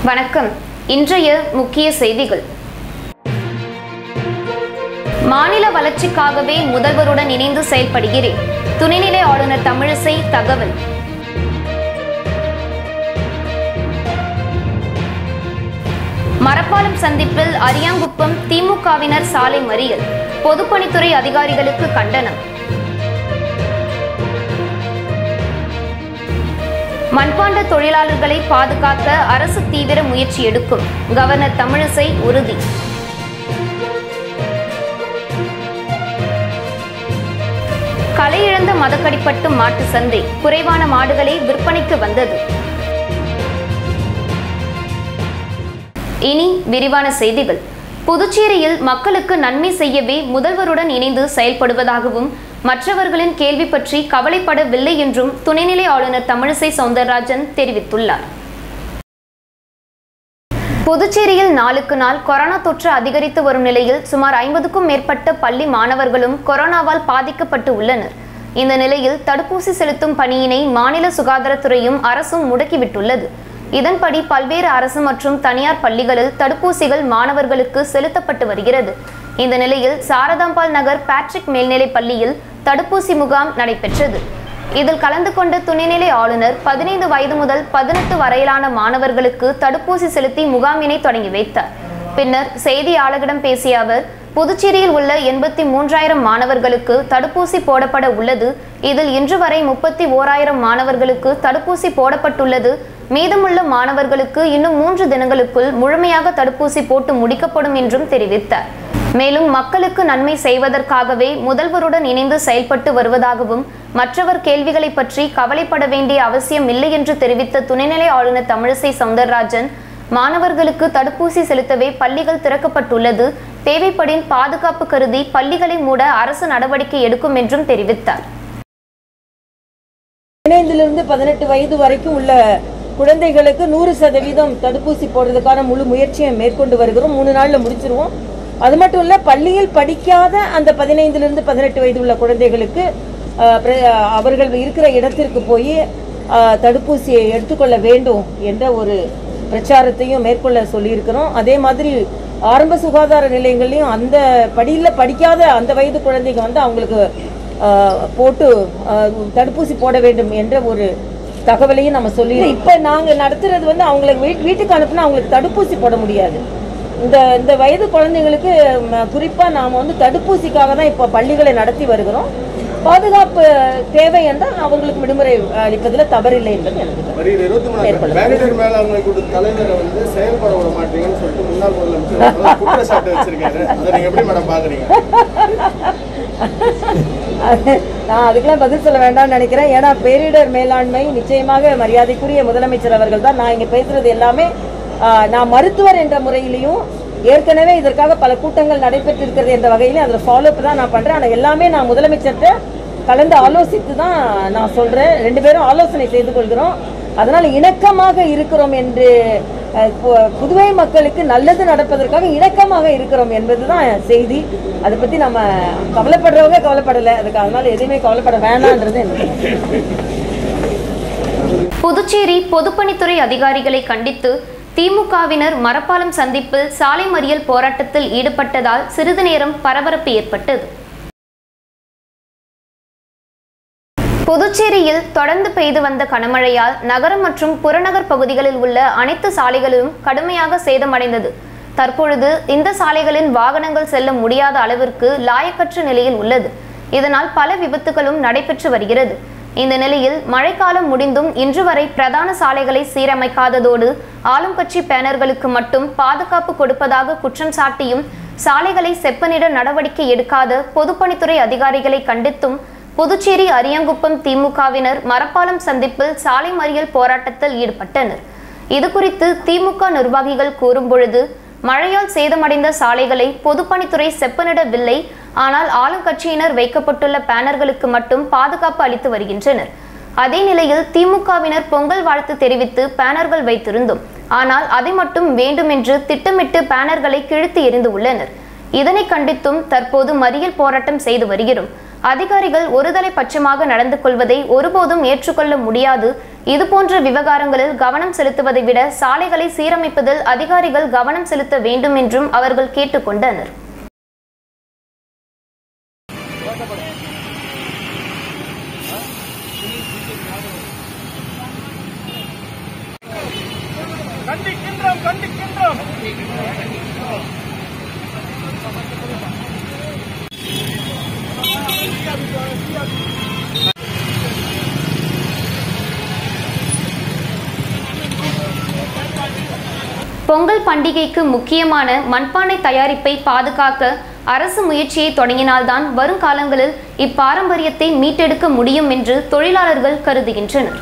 வணக்கம் இன்றைய முக்கிய செய்திகள் மாநில வளர்ச்சிக்காகவே முதல்வருடன் இணைந்து செயல்படுகிறேன் துணைநிலை ஆளுநர் தமிழிசை தகவல் மரப்பாலம் சந்திப்பில் அரியாங்குப்பம் திமுகவினர் சாலை மறியல் பொதுப்பணித்துறை அதிகாரிகளுக்கு கண்டனம் மண்பாண்ட தொழிலாளர்களை பாதுகாக்க அரசு தீவிர முயற்சி எடுக்கும் கவர்னர் தமிழிசை உறுதி கலையிழந்த மதக்கடிப்பட்டு மாட்டு சந்தை குறைவான மாடுகளே விற்பனைக்கு வந்தது இனி விரிவான செய்திகள் புதுச்சேரியில் மக்களுக்கு நன்மை செய்யவே முதல்வருடன் இணைந்து செயல்படுவதாகவும் மற்றவர்களின் கேள்வி பற்றி கவலைப்படவில்லை என்றும் துணைநிலை ஆளுநர் தமிழிசை சவுந்தரராஜன் தெரிவித்துள்ளார் புதுச்சேரியில் நாளுக்கு நாள் கொரோனா தொற்று அதிகரித்து வரும் நிலையில் சுமார் ஐம்பதுக்கும் மேற்பட்ட பள்ளி மாணவர்களும் கொரோனாவால் பாதிக்கப்பட்டு உள்ளனர் இந்த நிலையில் தடுப்பூசி செலுத்தும் பணியினை மாநில சுகாதாரத்துறையும் அரசும் முடக்கிவிட்டுள்ளது இதன்படி பல்வேறு அரசு மற்றும் தனியார் பள்ளிகளில் தடுப்பூசிகள் மாணவர்களுக்கு செலுத்தப்பட்டு வருகிறது இந்த நிலையில் சாரதாம்பாள் நகர் பேட்ரிக் மேல்நிலைப் பள்ளியில் தடுப்பூசி முகாம் நடைபெற்றது இதில் கலந்து கொண்ட துணைநிலை ஆளுநர் பதினைந்து வயது முதல் பதினெட்டு வரையிலான மாணவர்களுக்கு தடுப்பூசி செலுத்தி முகாமினை தொடங்கி வைத்தார் பின்னர் செய்தியாளர்களிடம் பேசிய அவர் புதுச்சேரியில் உள்ள எண்பத்தி மூன்றாயிரம் மாணவர்களுக்கு தடுப்பூசி போடப்பட உள்ளது இதில் இன்று வரை முப்பத்தி ஓராயிரம் மாணவர்களுக்கு தடுப்பூசி போடப்பட்டுள்ளது மீதமுள்ள மாணவர்களுக்கு இன்னும் மூன்று தினங்களுக்குள் முழுமையாக தடுப்பூசி போட்டு முடிக்கப்படும் என்றும் தெரிவித்தார் மேலும் மக்களுக்கு நன்மை செய்வதற்காகவே முதல்வருடன் இணைந்து செயல்பட்டு வருவதாகவும் மற்றவர் கேள்விகளை பற்றி கவலைப்பட வேண்டிய அவசியம் இல்லை என்று தெரிவித்த துணைநிலை ஆளுநர் தமிழிசை சவுந்தரராஜன் மாணவர்களுக்கு தடுப்பூசி செலுத்தவே பள்ளிகள் திறக்கப்பட்டுள்ளது தேவைப்படின் பாதுகாப்பு கருதி பள்ளிகளை மூட அரசு நடவடிக்கை எடுக்கும் என்றும் தெரிவித்தார் பதினைந்திலிருந்து பதினெட்டு வயது வரைக்கும் உள்ள குழந்தைகளுக்கு நூறு சதவீதம் தடுப்பூசி போடுறதுக்கான முழு முயற்சியை மேற்கொண்டு வருகிறோம் மூணு நாள்ல முடிச்சிருவோம் அது மட்டும் இல்ல பள்ளியில் படிக்காத அந்த பதினைந்திலிருந்து பதினெட்டு வயது உள்ள குழந்தைகளுக்கு ஆஹ், பிர- அவர்கள் இருக்கிற இடத்திற்கு போய் ஆஹ், தடுப்பூசியை எடுத்துக்கொள்ள வேண்டும் என்ற ஒரு பிரச்சாரத்தையும் மேற்கொள்ள சொல்லியிருக்கிறோம் அதே மாதிரி ஆரம்ப சுகாதார நிலையங்களையும் அந்த படியில் படிக்காத அந்த வயது குழந்தைங்க வந்து அவங்களுக்கு ஆஹ், போட்டு ஆஹ், தடுப்பூசி போட வேண்டும் என்ற ஒரு தகவலையும் நம்ம சொல்லி இப்போ நாங்கள் நடத்துறது வந்து அவங்களுக்கு வீட் வீட்டுக்கு அனுப்புனா அவங்களுக்கு தடுப்பூசி போட முடியாது இந்த இந்த வயது குழந்தைங்களுக்கு ம, குறிப்பா நாம வந்து தடுப்பூசிக்காக தான் இப்போ பள்ளிகளை நடத்தி வருகிறோம் பாதுகாப்பு தேவை என்றால் அவங்களுக்கு விடுமுறை அளிப்பதில் தவறில்லை என்பது எனக்கு கருத்து. வருகிற இருபத்தி மூணாம் பேரிடர் மேலாண்மை கூட்ட தலைவரை வந்து செயல்பட விட மாட்டீங்கன்னு சொல்லிட்டு முன்னாள் முதலமைச்சர் அவர்கள் குற்றச்சாட்டு வச்சிருக்காரு அதை நீங்க எப்படி மேடம் பாக்குறீங்க அது- நான் அதுக்கெல்லாம் பதில் சொல்ல வேண்டாம்னு நினைக்கிறேன் ஏன்னா பேரிடர் மேலாண்மை நிச்சயமாக மரியாதைக்குரிய முதலமைச்சர் அவர்கள் தான் நான் இங்கே பேசுறது எல்லாமே ஆ, நான் மருத்துவர் என்ற முறையிலையும் ஏற்கனவே இதற்காக பல கூட்டங்கள் நடைபெற்றிருக்கிறது என்ற வகையிலும் அதில் ஃபாலோஅப் தான் நான் பண்ணுறேன் ஆனால் எல்லாமே நான் முதலமைச்சர்கிட்ட கலந்து ஆலோசித்து தான் நான் சொல்கிறேன் ரெண்டு பேரும் ஆலோசனை செய்து கொள்கிறோம் அதனால் இணக்கமாக இருக்கிறோம் என்று அஹ், பு- புதுவை மக்களுக்கு நல்லது நடப்பதற்காக இணக்கமாக இருக்கிறோம் என்பதுதான் செய்தி அதை பற்றி நம்ம கவலைப்படுறவங்க கவலைப்படலை அதுக்கு அதனால எதுவுமே கவலைப்பட வேணான்றது எனக்கு புதுச்சேரி பொதுப்பணித்துறை அதிகாரிகளை கண்டித்து திமுகவினர் மரப்பாலம் சந்திப்பில் சாலை மறியல் போராட்டத்தில் ஈடுபட்டதால் சிறிது நேரம் பரபரப்பு ஏற்பட்டது புதுச்சேரியில் தொடர்ந்து பெய்து வந்த கனமழையால் நகரம் மற்றும் புறநகர் பகுதிகளில் உள்ள அனைத்து சாலைகளும் கடுமையாக சேதமடைந்தது தற்பொழுது இந்த சாலைகளின் வாகனங்கள் செல்ல முடியாத அளவிற்கு லாயக்கற்ற நிலையில் உள்ளது இதனால் பல விபத்துகளும் நடைபெற்று வருகிறது இந்த நிலையில் மழைக்காலம் முடிந்தும் இன்று வரை பிரதான சாலைகளை சீரமைக்காததோடு ஆளும் கட்சி பேனர்களுக்கு மட்டும் பாதுகாப்பு கொடுப்பதாக குற்றம் சாட்டியும் சாலைகளை செப்பனிட நடவடிக்கை எடுக்காத பொதுப்பணித்துறை அதிகாரிகளை கண்டித்தும் புதுச்சேரி அரியாங்குப்பம் திமுகவினர் மரப்பாலம் சந்திப்பில் சாலை மறியல் போராட்டத்தில் ஈடுபட்டனர் இதுகுறித்து திமுக நிர்வாகிகள் கூறும்பொழுது மழையால் சேதமடைந்த சாலைகளை பொதுப்பணித்துறை செப்பனிடவில்லை ஆனால் ஆளுங்கட்சியினர் வைக்கப்பட்டுள்ள பேனர்களுக்கு மட்டும் பாதுகாப்பு அளித்து வருகின்றனர் அதே நிலையில் திமுகவினர் பொங்கல் வாழ்த்து தெரிவித்து பேனர்கள் வைத்திருந்தோம் ஆனால் அதை மட்டும் வேண்டுமென்று திட்டமிட்டு பேனர்களை கிழித்து எறிந்து உள்ளனர் இதனை கண்டித்தும் தற்போது மறியல் போராட்டம் செய்து வருகிறோம் அதிகாரிகள் ஒருதலை பட்சமாக நடந்து கொள்வதை ஒருபோதும் ஏற்றுக்கொள்ள முடியாது இதுபோன்ற விவகாரங்களில் கவனம் செலுத்துவதை விட சாலைகளை சீரமைப்பதில் அதிகாரிகள் கவனம் செலுத்த வேண்டும் என்றும் அவர்கள் கேட்டுக்கொண்டனர் கண்டிக்கின்றோம் கண்டிக்கின்றோம் பொங்கல் பண்டிகைக்கு முக்கியமான மண்பானை தயாரிப்பை பாதுகாக்க அரசு முயற்சியை தொடங்கினால்தான் வருங்காலங்களில் இப்பாரம்பரியத்தை மீட்டெடுக்க முடியும் என்று தொழிலாளர்கள் கருதுகின்றனர்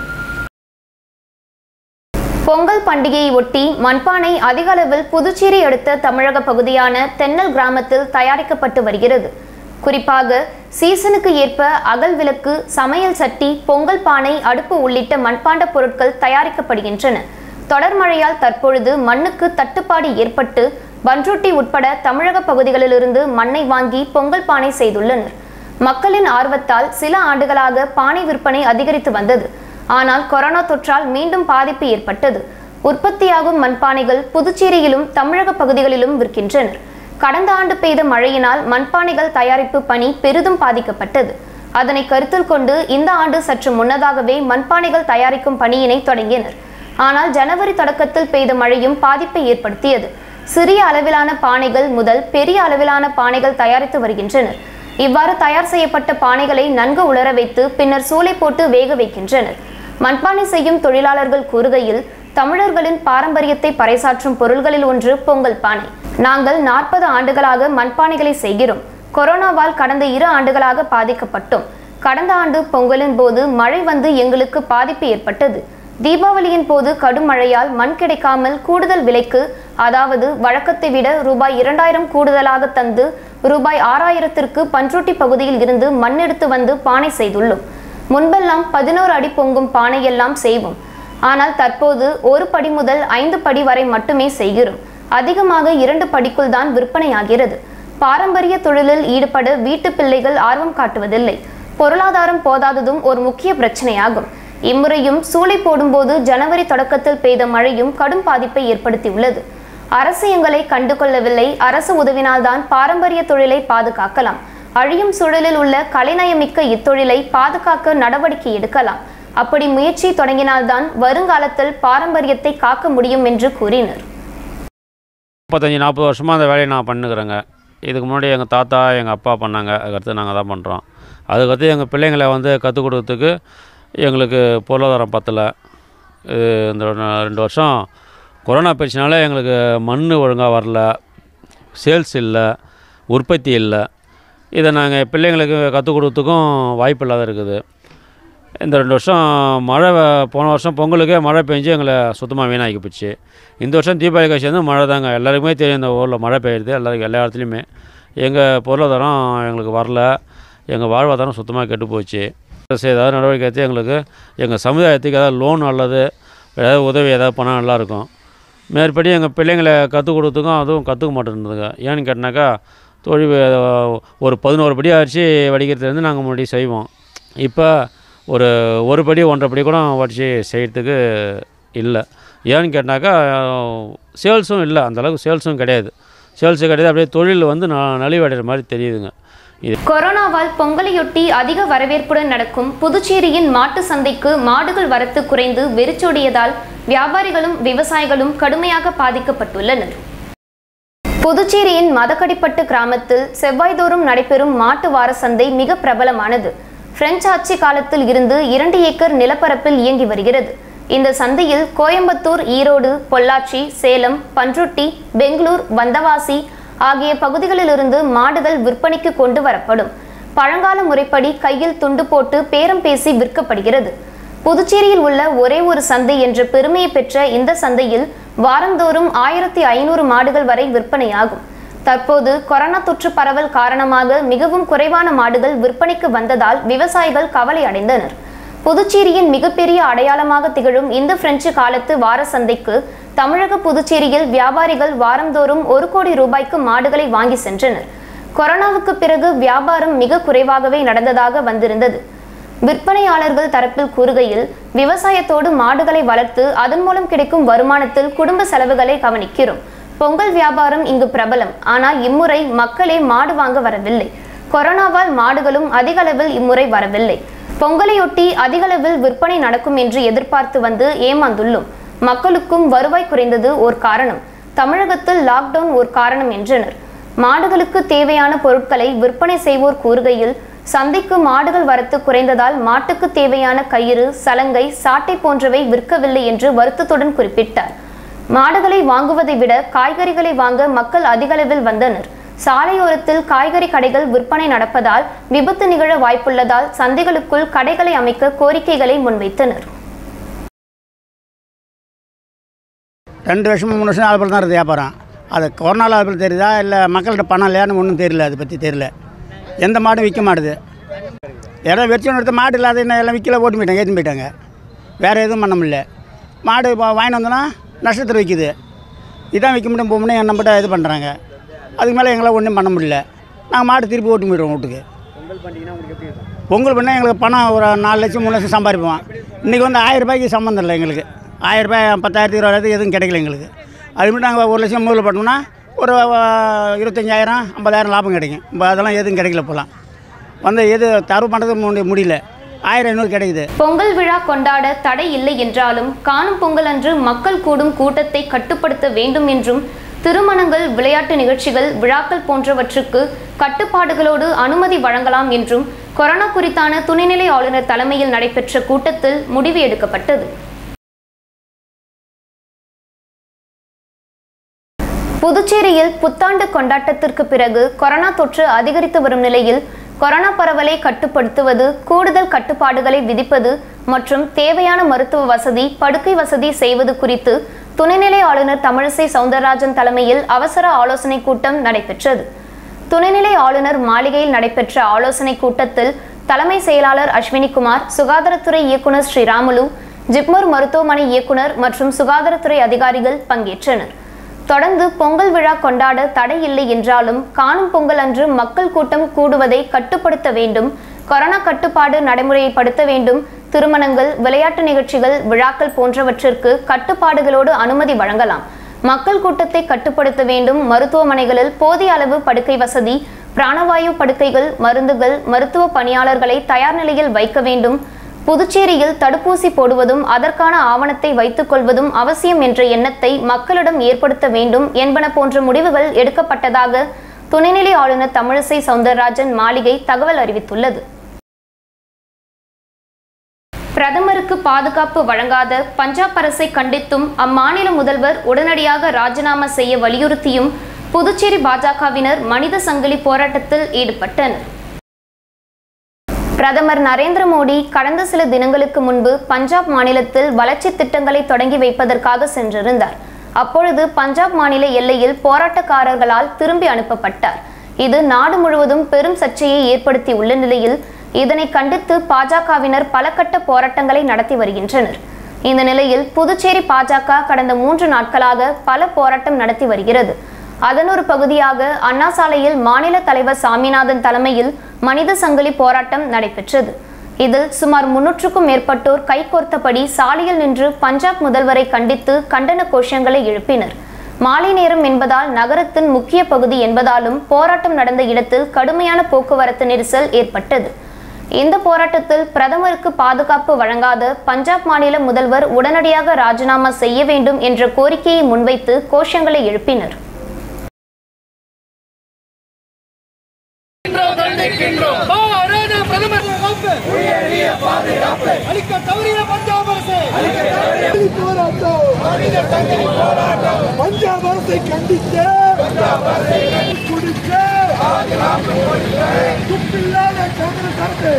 பொங்கல் பண்டிகையை ஒட்டி மண்பானை அதிக அளவில் புதுச்சேரி அடுத்த தமிழக பகுதியான தென்னல் கிராமத்தில் தயாரிக்கப்பட்டு வருகிறது குறிப்பாக சீசனுக்கு ஏற்ப அகல் விளக்கு சமையல் சட்டி பொங்கல் பானை அடுப்பு உள்ளிட்ட மண்பாண்ட பொருட்கள் தயாரிக்கப்படுகின்றன தொடர் மழையால் தற்பொழுது மண்ணுக்கு தட்டுப்பாடு ஏற்பட்டு பன்ருட்டி உட்பட தமிழக பகுதிகளிலிருந்து மண்ணை வாங்கி பொங்கல் பானை செய்துள்ளனர் மக்களின் ஆர்வத்தால் சில ஆண்டுகளாக பானை விற்பனை அதிகரித்து வந்தது ஆனால் கொரோனா தொற்றால் மீண்டும் பாதிப்பு ஏற்பட்டது உற்பத்தியாகும் மண்பானைகள் புதுச்சேரியிலும் தமிழக பகுதிகளிலும் விற்கின்றனர் கடந்த ஆண்டு பெய்த மழையினால் மண்பானைகள் தயாரிப்பு பணி பெரிதும் பாதிக்கப்பட்டது அதனை கருத்தில் கொண்டு இந்த ஆண்டு சற்று முன்னதாகவே மண்பானைகள் தயாரிக்கும் பணியினை தொடங்கினர் ஆனால் ஜனவரி தொடக்கத்தில் பெய்த மழையும் பாதிப்பை ஏற்படுத்தியது சிறிய அளவிலான பானைகள் முதல் பெரிய அளவிலான பானைகள் தயாரித்து வருகின்றனர் இவ்வாறு தயார் செய்யப்பட்ட பானைகளை நன்கு உலர வைத்து பின்னர் சூளை போட்டு வேக வைக்கின்றனர் மண்பானை செய்யும் தொழிலாளர்கள் கூறுகையில் தமிழர்களின் பாரம்பரியத்தை பறைசாற்றும் பொருள்களில் ஒன்று பொங்கல் பானை நாங்கள் நாற்பது ஆண்டுகளாக மண்பானைகளை செய்கிறோம் கொரோனாவால் கடந்த இரு ஆண்டுகளாக பாதிக்கப்பட்டோம் கடந்த ஆண்டு பொங்கலின் போது மழை வந்து எங்களுக்கு பாதிப்பு ஏற்பட்டது தீபாவளியின் போது கடும் மழையால் மண் கிடைக்காமல் கூடுதல் விலைக்கு அதாவது வழக்கத்தை விட ரூபாய் இரண்டாயிரம் கூடுதலாக தந்து ரூபாய் ஆறாயிரத்திற்கு பன்ருட்டி பகுதியில் இருந்து மண் எடுத்து வந்து பானை செய்துள்ளோம் முன்பெல்லாம் பதினோரு அடி பொங்கும் பானையெல்லாம் செய்வோம் ஆனால் தற்போது ஒரு படி முதல் ஐந்து படி வரை மட்டுமே செய்கிறோம் அதிகமாக இரண்டு படிக்குள் தான் விற்பனையாகிறது பாரம்பரிய தொழிலில் ஈடுபட வீட்டு பிள்ளைகள் ஆர்வம் காட்டுவதில்லை பொருளாதாரம் போதாததும் ஒரு முக்கிய பிரச்சனையாகும் இம்முறையும் சூளை போடும்போது ஜனவரி தொடக்கத்தில் பெய்த மழையும் கடும் பாதிப்பை ஏற்படுத்தியுள்ளது அரசு எங்களை கண்டுகொள்ளவில்லை அரசு உதவினால்தான் பாரம்பரிய தொழிலை பாதுகாக்கலாம் அழியும் சூழலில் உள்ள கலைநயமிக்க இத்தொழிலை பாதுகாக்க நடவடிக்கை எடுக்கலாம் அப்படி முயற்சி தொடங்கினால்தான் வருங்காலத்தில் பாரம்பரியத்தை காக்க முடியும் என்று கூறினர் முப்பத்தஞ்சு நாற்பது வருஷமாக அந்த வேலையை நான் பண்ணுக்கிறேங்க இதுக்கு முன்னாடி எங்கள் தாத்தா எங்கள் அப்பா பண்ணாங்க அதுக்கடுத்து நாங்கள் தான் பண்ணுறோம் அதுக்கடுத்து எங்கள் பிள்ளைங்களை வந்து கற்றுக் கொடுக்கறதுக்கு எங்களுக்கு பொருளாதாரம் பத்தலை இது இந்த ரெண்டு- ரெண்டு வருஷம் கொரோனா பிரச்சனால எங்களுக்கு மண் ஒழுங்காக வரல சேல்ஸ் இல்லை உற்பத்தி இல்லை இதை நாங்கள் பிள்ளைங்களுக்கு கற்றுக் கொடுக்கறதுக்கும் வாய்ப்பு இல்லாத இருக்குது இந்த ரெண்டு வருஷம் மழை வ- போன வருஷம் பொங்கலுக்கே மழை பெஞ்சு எங்களை சுத்தமாக வீணாக்கி போச்சு இந்த வருஷம் தீபாவளி கட்சி வந்து மழை தாங்க எல்லாருக்குமே தெரியும் இந்த ஊரில் மழை பெய்யுது எல்லாருக்கும் எல்லா இடத்துலையுமே எங்கள் பொருளாதாரம் எங்களுக்கு வரல எங்கள் வாழ்வாதாரம் சுத்தமாக கெட்டு போச்சு அரசு ஏதாவது நடவடிக்கை எடுத்து எங்களுக்கு எங்கள் சமுதாயத்துக்கு ஏதாவது லோன் அல்லது ஏதாவது உதவி ஏதாவது பண்ணால் நல்லாயிருக்கும் மேற்படி எங்கள் பிள்ளைங்களை கற்றுக் கொடுத்துக்கும் அதுவும் கற்றுக்க மாட்டேன்றதுங்க ஏன்னு கேட்டினாக்கா தொழில் வே- ஒரு பதினோரு படி அரிசி வடிக்கிறதுலேருந்து நாங்கள் முன்னாடி செய்வோம் இப்போ ஒரு ஒரு படி ஒன்றரை படி கூட வடித்து செய்கிறதுக்கு இல்லை ஏன்னு கேட்டாக்கா சேல்ஸும் இல்லை அந்தளவுக்கு சேல்ஸும் கிடையாது சேல்ஸும் கிடையாது அப்படியே தொழில் வந்து ந நலிவடைகிற மாதிரி தெரியுதுங்க இது கொரோனாவால் பொங்கலையொட்டி அதிக வரவேற்புடன் நடக்கும் புதுச்சேரியின் மாட்டு சந்தைக்கு மாடுகள் வரத்து குறைந்து வெறிச்சோடியதால் வியாபாரிகளும் விவசாயிகளும் கடுமையாக பாதிக்கப்பட்டுள்ளனர் புதுச்சேரியின் மதக்கடிப்பட்டு கிராமத்தில் செவ்வாய்தோறும் நடைபெறும் மாட்டு வார சந்தை மிக பிரபலமானது பிரெஞ்சு ஆட்சி காலத்தில் இருந்து இரண்டு ஏக்கர் நிலப்பரப்பில் இயங்கி வருகிறது இந்த சந்தையில் கோயம்புத்தூர் ஈரோடு பொள்ளாச்சி சேலம் பன்ருட்டி பெங்களூர் வந்தவாசி ஆகிய பகுதிகளிலிருந்து மாடுகள் விற்பனைக்கு கொண்டு வரப்படும் பழங்கால முறைப்படி கையில் துண்டு போட்டு பேரம் பேசி விற்கப்படுகிறது புதுச்சேரியில் உள்ள ஒரே ஒரு சந்தை என்ற பெருமையை பெற்ற இந்த சந்தையில் வாரந்தோறும் ஆயிரத்தி ஐநூறு மாடுகள் வரை விற்பனையாகும் தற்போது கொரோனா தொற்று பரவல் காரணமாக மிகவும் குறைவான மாடுகள் விற்பனைக்கு வந்ததால் விவசாயிகள் கவலை அடைந்தனர் புதுச்சேரியின் மிகப்பெரிய அடையாளமாக திகழும் இந்த பிரெஞ்சு காலத்து வார சந்தைக்கு தமிழக புதுச்சேரியில் வியாபாரிகள் வாரந்தோறும் ஒரு கோடி ரூபாய்க்கு மாடுகளை வாங்கி சென்றனர் கொரோனாவுக்கு பிறகு வியாபாரம் மிக குறைவாகவே நடந்ததாக வந்திருந்தது விற்பனையாளர்கள் தரப்பில் கூறுகையில் விவசாயத்தோடு மாடுகளை வளர்த்து அதன் மூலம் கிடைக்கும் வருமானத்தில் குடும்ப செலவுகளை கவனிக்கிறோம் பொங்கல் வியாபாரம் இங்கு பிரபலம் ஆனால் இம்முறை மக்களே மாடு வாங்க வரவில்லை கொரோனாவால் மாடுகளும் அதிக அளவில் இம்முறை வரவில்லை பொங்கலையொட்டி அதிகளவில் விற்பனை நடக்கும் என்று எதிர்பார்த்து வந்து ஏமாந்துள்ளோம் மக்களுக்கும் வருவாய் குறைந்தது ஓர் காரணம் தமிழகத்தில் லாக்டவுன் ஓர் காரணம் என்றனர் மாடுகளுக்கு தேவையான பொருட்களை விற்பனை செய்வோர் கூறுகையில் சந்தைக்கு மாடுகள் வரத்து குறைந்ததால் மாட்டுக்கு தேவையான கயிறு சலங்கை சாட்டை போன்றவை விற்கவில்லை என்று வருத்தத்துடன் குறிப்பிட்டார் மாடுகளை வாங்குவதை விட காய்கறிகளை வாங்க மக்கள் அதிகளவில் வந்தனர் சாலையோரத்தில் காய்கறி கடைகள் விற்பனை நடப்பதால் விபத்து நிகழ வாய்ப்புள்ளதால் சந்தைகளுக்குள் கடைகளை அமைக்க கோரிக்கைகளை முன்வைத்தனர் ரெண்டு வருஷம் மூணு வருஷம் ஆல்பல் தான் இருக்குது வியாபாரம் அது கொரோனாவில் ஆல்பல் தெரியுதா இல்லை மக்கள்கிட்ட பணம் இல்லையான்னு ஒன்றும் தெரியல அதை பற்றி தெரியல எந்த மாடும் விற்க மாட்டுது யாராவது வெறிச்சோன்னு எடுத்த மாடு இல்லாத என்ன எல்லாம் விற்கல ஓட்டு போயிட்டாங்க ஏற்றி போயிட்டாங்க வேறு எதுவும் பண்ண முடியல மாடு இப்போ வாங்கிட்டு வந்தோன்னா நஷ்டத்தில் விற்கிது இதான் விற்க முடியும் போகணும் நம்மகிட்ட இது பண்ணுறாங்க அதுக்கு மேலே எங்களால் ஒன்றும் பண்ண முடியல நாங்கள் மாடு திருப்பி ஓட்டி போயிடுவோம் வீட்டுக்கு பொங்கல் பண்ணால் எங்களுக்கு பணம் ஒரு நாலு லட்சம் மூணு லட்சம் சம்பாதிப்போம் இன்றைக்கி வந்து ஆயிரம் ரூபாய்க்கு சம்மந்தம் இல்லை எங்களுக்கு ஆயிரம் ரூபாய் பத்தாயிரத்தி இருபதாயிரத்துக்கு எதுவும் கிடைக்கல எங்களுக்கு அது மட்டும் நாங்கள் ஒரு லட்சம் முதல்ல பண்ணோம்னா ஒரு அஹ், இருபத்தஞ்சாயிரம் ஐம்பதாயிரம் லாபம் கிடைக்கும் இப்போ அதெல்லாம் எதுவும் கிடைக்கல போகலாம் வந்து எது தரவு பண்ணுறது முடி- முடியல ஆயிரம் ஐநூறு கிடைக்குது பொங்கல் விழா கொண்டாட தடை இல்லை என்றாலும் காணும் பொங்கல் அன்று மக்கள் கூடும் கூட்டத்தை கட்டுப்படுத்த வேண்டும் என்றும் திருமணங்கள் விளையாட்டு நிகழ்ச்சிகள் விழாக்கள் போன்றவற்றுக்கு கட்டுப்பாடுகளோடு அனுமதி வழங்கலாம் என்றும் கொரோனா குறித்தான துணைநிலை ஆளுநர் தலைமையில் நடைபெற்ற கூட்டத்தில் முடிவு எடுக்கப்பட்டது புதுச்சேரியில் புத்தாண்டு கொண்டாட்டத்திற்கு பிறகு கொரோனா தொற்று அதிகரித்து வரும் நிலையில் கொரோனா பரவலை கட்டுப்படுத்துவது கூடுதல் கட்டுப்பாடுகளை விதிப்பது மற்றும் தேவையான மருத்துவ வசதி படுக்கை வசதி செய்வது குறித்து துணைநிலை ஆளுநர் தமிழிசை சவுந்தரராஜன் தலைமையில் அவசர ஆலோசனை கூட்டம் நடைபெற்றது துணைநிலை ஆளுநர் மாளிகையில் நடைபெற்ற ஆலோசனை கூட்டத்தில் தலைமை செயலாளர் அஸ்வினிகுமார் சுகாதாரத்துறை இயக்குனர் ஸ்ரீராமுலு ஜிப்மர் மருத்துவமனை இயக்குனர் மற்றும் சுகாதாரத்துறை அதிகாரிகள் பங்கேற்றனர் தொடர்ந்து பொங்கல் விழா கொண்டாட தடை இல்லை என்றாலும் காணும் பொங்கல் அன்று மக்கள் கூட்டம் கூடுவதை கட்டுப்படுத்த வேண்டும் கொரோனா கட்டுப்பாடு நடைமுறைப்படுத்த வேண்டும் திருமணங்கள் விளையாட்டு நிகழ்ச்சிகள் விழாக்கள் போன்றவற்றிற்கு கட்டுப்பாடுகளோடு அனுமதி வழங்கலாம் மக்கள் கூட்டத்தை கட்டுப்படுத்த வேண்டும் மருத்துவமனைகளில் போதிய அளவு படுக்கை வசதி பிராணவாயு படுக்கைகள் மருந்துகள் மருத்துவ பணியாளர்களை தயார் நிலையில் வைக்க வேண்டும் புதுச்சேரியில் தடுப்பூசி போடுவதும் அதற்கான ஆவணத்தை வைத்துக் கொள்வதும் அவசியம் என்ற எண்ணத்தை மக்களிடம் ஏற்படுத்த வேண்டும் என்பன போன்ற முடிவுகள் எடுக்கப்பட்டதாக துணைநிலை ஆளுநர் தமிழிசை சவுந்தரராஜன் மாளிகை தகவல் அறிவித்துள்ளது பிரதமருக்கு பாதுகாப்பு வழங்காத பஞ்சாப் அரசை கண்டித்தும் அம்மாநில முதல்வர் உடனடியாக ராஜினாமா செய்ய வலியுறுத்தியும் புதுச்சேரி பாஜகவினர் மனித சங்கிலி போராட்டத்தில் ஈடுபட்டனர் பிரதமர் நரேந்திர மோடி கடந்த சில தினங்களுக்கு முன்பு பஞ்சாப் மாநிலத்தில் வளர்ச்சி திட்டங்களை தொடங்கி வைப்பதற்காக சென்றிருந்தார் அப்பொழுது பஞ்சாப் மாநில எல்லையில் போராட்டக்காரர்களால் திரும்பி அனுப்பப்பட்டார் இது நாடு முழுவதும் பெரும் சர்ச்சையை ஏற்படுத்தி உள்ள நிலையில் இதனை கண்டித்து பாஜகவினர் பல கட்ட போராட்டங்களை நடத்தி வருகின்றனர் இந்த நிலையில் புதுச்சேரி பாஜக கடந்த மூன்று நாட்களாக பல போராட்டம் நடத்தி வருகிறது அதன் ஒரு பகுதியாக அண்ணா சாலையில் மாநில தலைவர் சாமிநாதன் தலைமையில் மனித சங்கிலி போராட்டம் நடைபெற்றது இதில் சுமார் முன்னூற்றுக்கும் மேற்பட்டோர் கைகோர்த்தபடி சாலையில் நின்று பஞ்சாப் முதல்வரை கண்டித்து கண்டன கோஷங்களை எழுப்பினர் மாலை நேரம் என்பதால் நகரத்தின் முக்கிய பகுதி என்பதாலும் போராட்டம் நடந்த இடத்தில் கடுமையான போக்குவரத்து நெரிசல் ஏற்பட்டது இந்த போராட்டத்தில் பிரதமருக்கு பாதுகாப்பு வழங்காத பஞ்சாப் மாநில முதல்வர் உடனடியாக ராஜினாமா செய்ய வேண்டும் என்ற கோரிக்கையை முன்வைத்து கோஷங்களை எழுப்பினர் பாரத பிரதமர் பாதுகாப்பு அளிக்க தவறிய பஞ்சாப் அரசு போராட்டம் பஞ்சாப் அரசை கண்டித்து குடிக்க துப்பில்லாத காங்கிரஸ் அரசு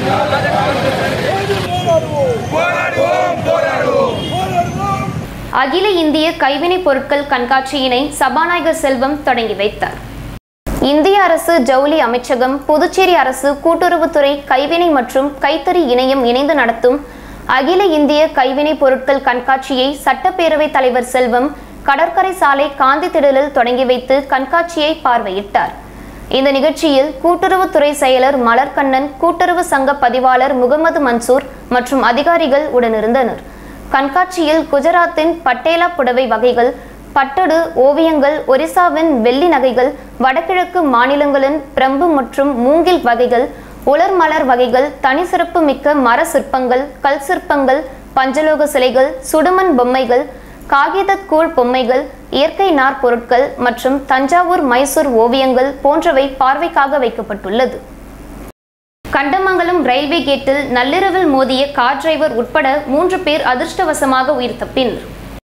போராடுவோம் போராடுவோம் போராடுவோம் அகில இந்திய கைவினைப் பொருட்கள் கண்காட்சியினை சபாநாயகர் செல்வம் தொடங்கி வைத்தார் இந்திய அரசு ஜவுளி அமைச்சகம் புதுச்சேரி அரசு கூட்டுறவுத்துறை கைவினை மற்றும் கைத்தறி இணையம் இணைந்து நடத்தும் அகில இந்திய கைவினைப் பொருட்கள் கண்காட்சியை சட்டப்பேரவைத் தலைவர் செல்வம் கடற்கரை சாலை காந்தி திடலில் தொடங்கி வைத்து கண்காட்சியை பார்வையிட்டார் இந்த நிகழ்ச்சியில் கூட்டுறவுத்துறை செயலர் மலர்கண்ணன் கூட்டுறவு சங்க பதிவாளர் முகமது மன்சூர் மற்றும் அதிகாரிகள் உடனிருந்தனர் கண்காட்சியில் குஜராத்தின் பட்டேலா புடவை வகைகள் பட்டடு ஓவியங்கள் ஒரிசாவின் வெள்ளி நகைகள் வடகிழக்கு மாநிலங்களின் பிரம்பு மற்றும் மூங்கில் வகைகள் உலர் மலர் வகைகள் தனி சிறப்பு மிக்க மர சிற்பங்கள் கல் சிற்பங்கள் பஞ்சலோக சிலைகள் சுடுமண் பொம்மைகள் காகித கூழ் பொம்மைகள் இயற்கை நார் பொருட்கள் மற்றும் தஞ்சாவூர் மைசூர் ஓவியங்கள் போன்றவை பார்வைக்காக வைக்கப்பட்டுள்ளது கண்டமங்கலம் ரயில்வே கேட்டில் நள்ளிரவில் மோதிய கார் டிரைவர் உட்பட மூன்று பேர் அதிர்ஷ்டவசமாக உயிர் தப்பினர்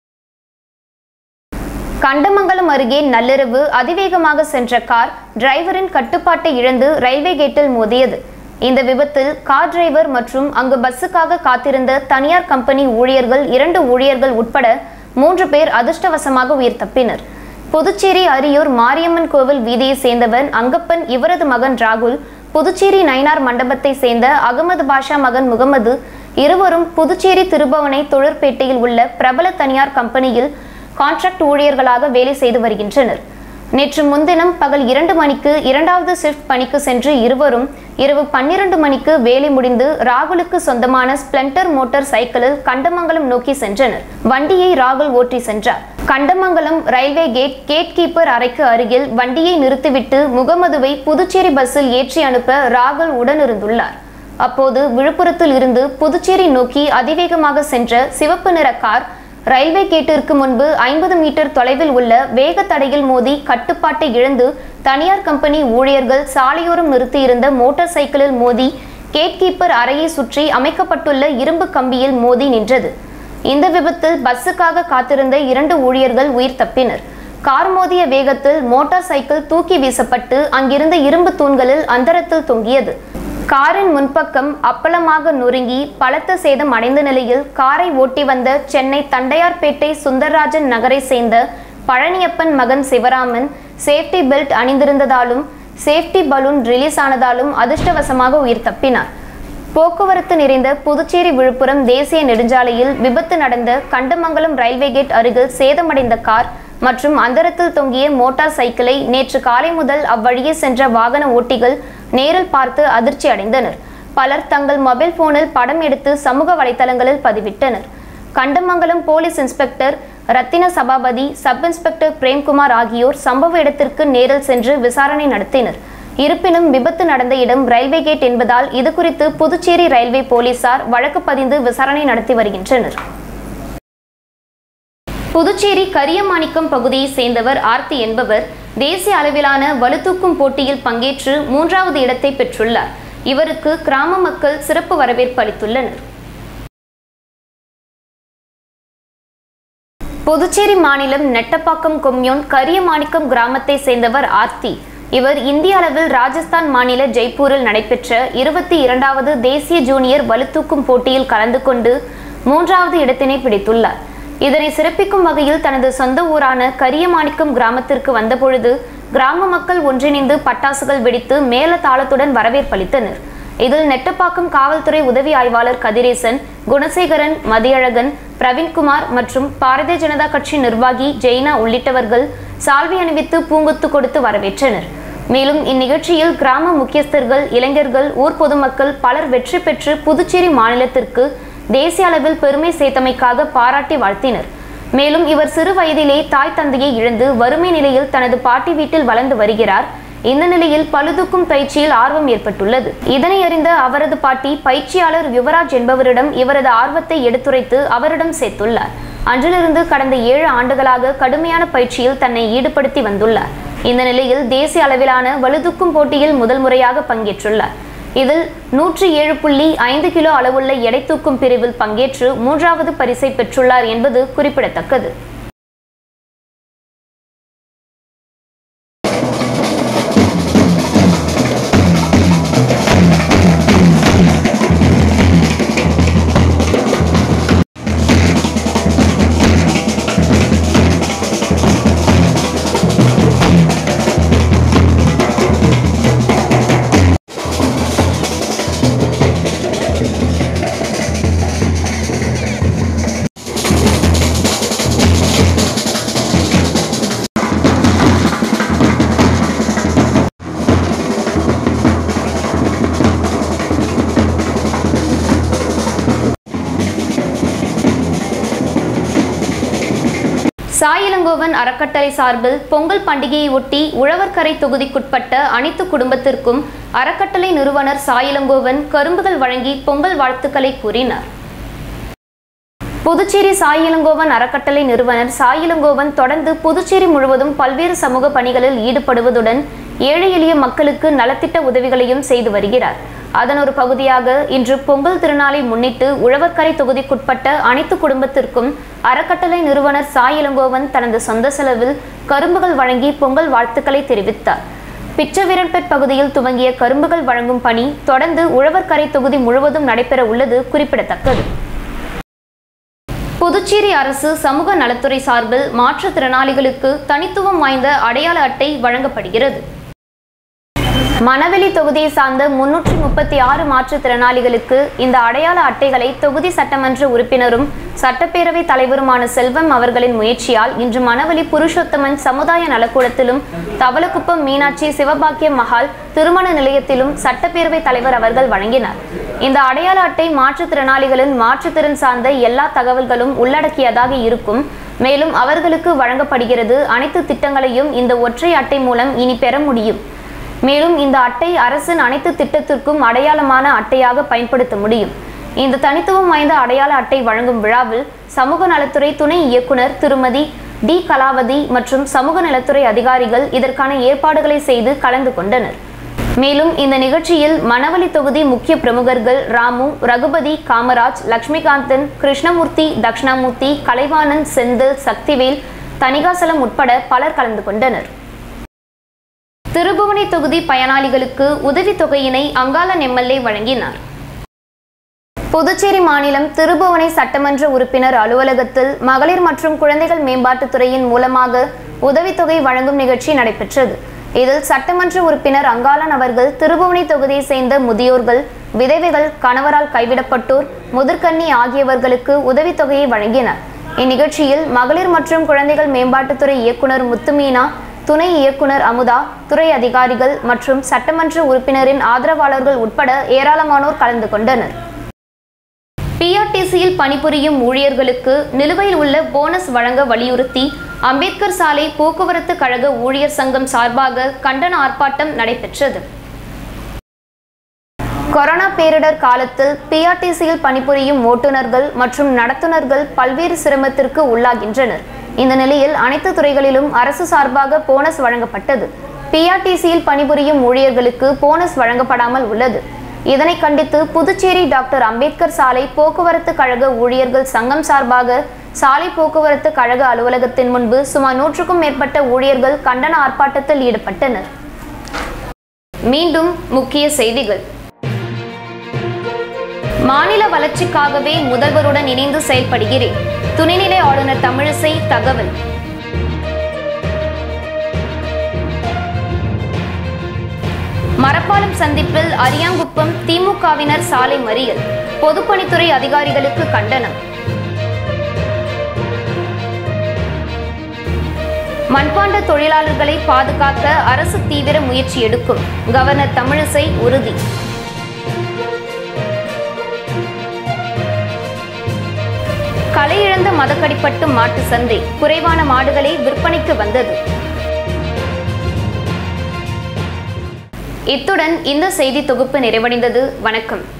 கண்டமங்கலம் அருகே நள்ளிரவு அதிவேகமாக சென்ற கார் டிரைவரின் கட்டுப்பாட்டை இழந்து ரயில்வே கேட்டில் மோதியது இந்த விபத்தில் கார் டிரைவர் மற்றும் அங்கு பஸ்ஸுக்காக காத்திருந்த தனியார் கம்பெனி ஊழியர்கள் இரண்டு ஊழியர்கள் உட்பட மூன்று பேர் அதிர்ஷ்டவசமாக உயிர் தப்பினர் புதுச்சேரி அரியூர் மாரியம்மன் கோவில் வீதியை சேர்ந்தவர் அங்கப்பன் இவரது மகன் ராகுல் புதுச்சேரி நயினார் மண்டபத்தை சேர்ந்த அகமது பாஷா மகன் முகமது இருவரும் புதுச்சேரி திருபவனை தொழிற்பேட்டையில் உள்ள பிரபல தனியார் கம்பெனியில் கான்ட்ராக்ட் ஊழியர்களாக வேலை செய்து வருகின்றனர் நேற்று முன்தினம் பகல் இரண்டு மணிக்கு இரண்டாவது ஷிஃப்ட் பணிக்கு சென்று இருவரும் இரவு பன்னிரண்டு மணிக்கு வேலை முடிந்து ராகுலுக்கு சொந்தமான ஸ்பிளண்டர் மோட்டார் சைக்கிளில் கண்டமங்கலம் நோக்கி சென்றனர் வண்டியை ராகுல் ஓட்டி சென்றார் Kandamangalam railway gate gate keeper அறைக்கு அருகில் வண்டியை நிறுத்திவிட்டு முகமதுவை புதுச்சேரி பஸ்ஸில் ஏற்றி அனுப்ப ராகுல் உடனிருந்துள்ளார் அப்போது விழுப்புரத்தில் இருந்து புதுச்சேரி நோக்கி அதிவேகமாக சென்ற சிவப்பு நிற கார் ரயில்வே கேட்டிற்கு முன்பு ஐம்பது மீட்டர் தொலைவில் உள்ள வேக தடையில் மோதி கட்டுப்பாட்டை இழந்து தனியார் கம்பெனி ஊழியர்கள் சாலையோரம் நிறுத்தியிருந்த மோட்டார் சைக்கிளில் மோதி கேட் கீப்பர் அறையை சுற்றி அமைக்கப்பட்டுள்ள இரும்பு கம்பியில் மோதி நின்றது இந்த விபத்தில் பஸ்ஸுக்காக காத்திருந்த இரண்டு ஊழியர்கள் உயிர் தப்பினர் கார் மோதிய வேகத்தில் மோட்டார் சைக்கிள் தூக்கி வீசப்பட்டு அங்கிருந்த இரும்பு தூண்களில் அந்தரத்தில் தொங்கியது காரின் முன்பக்கம் அப்பளமாக நொறுங்கி பலத்த சேதம் அடைந்த நிலையில் காரை ஓட்டி வந்த சென்னை தண்டையார்பேட்டை சுந்தரராஜன் நகரை சேர்ந்த பழனியப்பன் மகன் சிவராமன் சேஃப்டி பெல்ட் அணிந்திருந்ததாலும் சேஃப்டி பலூன் ரிலீஸ் ஆனதாலும் அதிர்ஷ்டவசமாக உயிர் தப்பினார் போக்குவரத்து நிறைந்த புதுச்சேரி விழுப்புரம் தேசிய நெடுஞ்சாலையில் விபத்து நடந்த கண்டமங்கலம் ரயில்வே கேட் அருகில் சேதமடைந்த கார் மற்றும் அந்தரத்தில் தொங்கிய மோட்டார் சைக்கிளை நேற்று காலை முதல் அவ்வழியே சென்ற வாகன ஓட்டிகள் நேரில் பார்த்து அதிர்ச்சி அடைந்தனர் பலர் தங்கள் மொபைல் போனில் படம் எடுத்து சமூக வலைதளங்களில் பதிவிட்டனர் கண்டமங்கலம் போலீஸ் இன்ஸ்பெக்டர் ரத்தின சபாபதி சப் இன்ஸ்பெக்டர் பிரேம்குமார் ஆகியோர் சம்பவ இடத்திற்கு நேரில் சென்று விசாரணை நடத்தினர் இருப்பினும் விபத்து நடந்த இடம் ரயில்வே கேட் என்பதால் இது குறித்து புதுச்சேரி ரயில்வே போலீசார் வழக்கு பதிந்து விசாரணை நடத்தி வருகின்றனர் புதுச்சேரி கரியமாணிக்கம் பகுதியை சேர்ந்தவர் ஆர்த்தி என்பவர் தேசிய அளவிலான வலுதூக்கும் போட்டியில் பங்கேற்று மூன்றாவது இடத்தை பெற்றுள்ளார் இவருக்கு கிராம மக்கள் சிறப்பு வரவேற்பு அளித்துள்ளனர் புதுச்சேரி மாநிலம் நெட்டப்பாக்கம் கொம்யூன் கரியமாணிக்கம் கிராமத்தை சேர்ந்தவர் ஆர்த்தி இவர் இந்திய அளவில் ராஜஸ்தான் மாநில ஜெய்ப்பூரில் நடைபெற்ற இருபத்தி இரண்டாவது தேசிய ஜூனியர் வலுதூக்கும் போட்டியில் கலந்து கொண்டு மூன்றாவது இடத்தினை பிடித்துள்ளார் இதனை சிறப்பிக்கும் வகையில் தனது சொந்த ஊரான கரியமாணிக்கம் கிராமத்திற்கு வந்தபொழுது கிராம மக்கள் ஒன்றிணைந்து பட்டாசுகள் வெடித்து மேல தாளத்துடன் வரவேற்பளித்தனர் இதில் நெட்டப்பாக்கம் காவல்துறை உதவி ஆய்வாளர் கதிரேசன் குணசேகரன் மதியழகன் பிரவீன்குமார் மற்றும் பாரதிய ஜனதா கட்சி நிர்வாகி ஜெய்னா உள்ளிட்டவர்கள் சால்வி அணிவித்து பூங்குத்து கொடுத்து வரவேற்றனர் மேலும் இந்நிகழ்ச்சியில் கிராம முக்கியஸ்தர்கள் இளைஞர்கள் ஊர் பொதுமக்கள் பலர் வெற்றி பெற்று புதுச்சேரி மாநிலத்திற்கு தேசிய அளவில் பெருமை சேர்த்தமைக்காக பாராட்டி வாழ்த்தினர் மேலும் இவர் சிறு வயதிலே தாய் தந்தையை இழந்து வறுமை நிலையில் தனது பாட்டி வீட்டில் வளர்ந்து வருகிறார் இந்த நிலையில் பழுதுக்கும் பயிற்சியில் ஆர்வம் ஏற்பட்டுள்ளது இதனை அறிந்த அவரது பாட்டி பயிற்சியாளர் யுவராஜ் என்பவரிடம் இவரது ஆர்வத்தை எடுத்துரைத்து அவரிடம் சேர்த்துள்ளார் அன்றிலிருந்து கடந்த ஏழு ஆண்டுகளாக கடுமையான பயிற்சியில் தன்னை ஈடுபடுத்தி வந்துள்ளார் இந்த நிலையில் தேசிய அளவிலான வலுதூக்கும் போட்டியில் முதல் முறையாக பங்கேற்றுள்ளார் இதில் நூற்றி ஏழு புள்ளி ஐந்து கிலோ அளவுள்ள எடை தூக்கும் பிரிவில் பங்கேற்று மூன்றாவது பரிசை பெற்றுள்ளார் என்பது குறிப்பிடத்தக்கது சாய் இளங்கோவன் அறக்கட்டளை சார்பில் பொங்கல் பண்டிகையை ஒட்டி உழவர்கரை தொகுதிக்குட்பட்ட அனைத்து குடும்பத்திற்கும் அறக்கட்டளை நிறுவனர் சாய் இளங்கோவன் கரும்புகள் வழங்கி பொங்கல் வாழ்த்துக்களை கூறினார் புதுச்சேரி சாய் இளங்கோவன் அறக்கட்டளை நிறுவனர் சாய் இளங்கோவன் தொடர்ந்து புதுச்சேரி முழுவதும் பல்வேறு சமூக பணிகளில் ஈடுபடுவதுடன் ஏழை எளிய மக்களுக்கு நலத்திட்ட உதவிகளையும் செய்து வருகிறார் அதன் ஒரு பகுதியாக இன்று பொங்கல் திருநாளை முன்னிட்டு உழவர்கரை தொகுதிக்குட்பட்ட அனைத்து குடும்பத்திற்கும் அறக்கட்டளை நிறுவனர் சாய் இளங்கோவன் தனது சொந்த செலவில் கரும்புகள் வழங்கி பொங்கல் வாழ்த்துக்களை தெரிவித்தார் பிச்சவீரன்பேட் பகுதியில் துவங்கிய கரும்புகள் வழங்கும் பணி தொடர்ந்து உழவர்கரை தொகுதி முழுவதும் நடைபெற உள்ளது குறிப்பிடத்தக்கது புதுச்சேரி அரசு சமூக நலத்துறை சார்பில் மாற்றுத்திறனாளிகளுக்கு தனித்துவம் வாய்ந்த அடையாள அட்டை வழங்கப்படுகிறது மணவெளி தொகுதியை சார்ந்த முன்னூற்றி முப்பத்தி ஆறு மாற்றுத்திறனாளிகளுக்கு இந்த அடையாள அட்டைகளை தொகுதி சட்டமன்ற உறுப்பினரும் சட்டப்பேரவை தலைவருமான செல்வம் அவர்களின் முயற்சியால் இன்று மணவெளி புருஷோத்தமன் சமுதாய நலக்கூடத்திலும் தவளக்குப்பம் மீனாட்சி சிவபாக்கிய மஹால் திருமண நிலையத்திலும் சட்டப்பேரவை தலைவர் அவர்கள் வழங்கினார் இந்த அடையாள அட்டை மாற்றுத்திறனாளிகளின் மாற்றுத்திறன் சார்ந்த எல்லா தகவல்களும் உள்ளடக்கியதாக இருக்கும் மேலும் அவர்களுக்கு வழங்கப்படுகிறது அனைத்து திட்டங்களையும் இந்த ஒற்றை அட்டை மூலம் இனி பெற முடியும் மேலும் இந்த அட்டை அரசின் அனைத்து திட்டத்திற்கும் அடையாளமான அட்டையாக பயன்படுத்த முடியும் இந்த தனித்துவம் வாய்ந்த அடையாள அட்டை வழங்கும் விழாவில் சமூக நலத்துறை துணை இயக்குனர் திருமதி டி கலாவதி மற்றும் சமூக நலத்துறை அதிகாரிகள் இதற்கான ஏற்பாடுகளை செய்து கலந்து கொண்டனர் மேலும் இந்த நிகழ்ச்சியில் மணவலி தொகுதி முக்கிய பிரமுகர்கள் ராமு ரகுபதி காமராஜ் லட்சுமிகாந்தன் கிருஷ்ணமூர்த்தி தக்ஷணாமூர்த்தி கலைவாணன் செந்தில் சக்திவேல் தணிகாசலம் உட்பட பலர் கலந்து கொண்டனர் திருபுவனை தொகுதி பயனாளிகளுக்கு உதவித்தொகையினை அங்காளன் எம்எல்ஏ வழங்கினார் புதுச்சேரி மாநிலம் திருபுவனை சட்டமன்ற உறுப்பினர் அலுவலகத்தில் மகளிர் மற்றும் குழந்தைகள் மேம்பாட்டுத் துறையின் மூலமாக உதவித்தொகை வழங்கும் நிகழ்ச்சி நடைபெற்றது இதில் சட்டமன்ற உறுப்பினர் அங்காளன் அவர்கள் திருபுவனை தொகுதியை சேர்ந்த முதியோர்கள் விதவைகள் கணவரால் கைவிடப்பட்டோர் முதிர்கன்னி ஆகியவர்களுக்கு உதவித்தொகையை வழங்கினார் இந்நிகழ்ச்சியில் மகளிர் மற்றும் குழந்தைகள் மேம்பாட்டுத்துறை இயக்குனர் முத்துமீனா துணை இயக்குனர் அமுதா துறை அதிகாரிகள் மற்றும் சட்டமன்ற உறுப்பினரின் ஆதரவாளர்கள் உட்பட ஏராளமானோர் கலந்து கொண்டனர் பிஆர்டிசியில் பணிபுரியும் ஊழியர்களுக்கு நிலுவையில் உள்ள போனஸ் வழங்க வலியுறுத்தி அம்பேத்கர் சாலை போக்குவரத்து கழக ஊழியர் சங்கம் சார்பாக கண்டன ஆர்ப்பாட்டம் நடைபெற்றது கொரோனா பேரிடர் காலத்தில் பிஆர்டிசியில் பணிபுரியும் ஓட்டுநர்கள் மற்றும் நடத்துனர்கள் பல்வேறு சிரமத்திற்கு உள்ளாகின்றனர் இந்த நிலையில் அனைத்து துறைகளிலும் அரசு சார்பாக போனஸ் வழங்கப்பட்டது பிஆர்டிசியில் பணிபுரியும் ஊழியர்களுக்கு போனஸ் வழங்கப்படாமல் உள்ளது இதனை கண்டித்து புதுச்சேரி டாக்டர் அம்பேத்கர் சாலை போக்குவரத்து கழக ஊழியர்கள் சங்கம் சார்பாக சாலை போக்குவரத்து கழக அலுவலகத்தின் முன்பு சுமார் நூற்றுக்கும் மேற்பட்ட ஊழியர்கள் கண்டன ஆர்ப்பாட்டத்தில் ஈடுபட்டனர் மீண்டும் முக்கிய செய்திகள் மாநில வளர்ச்சிக்காகவே முதல்வருடன் இணைந்து செயல்படுகிறேன் துணைநிலை ஆளுநர் தமிழிசை தகவல் மரப்பாலம் சந்திப்பில் அரியாங்குப்பம் திமுகவினர் சாலை மறியல் பொதுப்பணித்துறை அதிகாரிகளுக்கு கண்டனம் மண்பாண்ட தொழிலாளர்களை பாதுகாக்க அரசு தீவிர முயற்சி எடுக்கும் கவர்னர் தமிழிசை உறுதி கலையிழந்த மதக்கடிப்பட்டு மாட்டு சந்தை குறைவான மாடுகளே விற்பனைக்கு வந்தது இத்துடன் இந்த செய்தி தொகுப்பு நிறைவடைந்தது வணக்கம்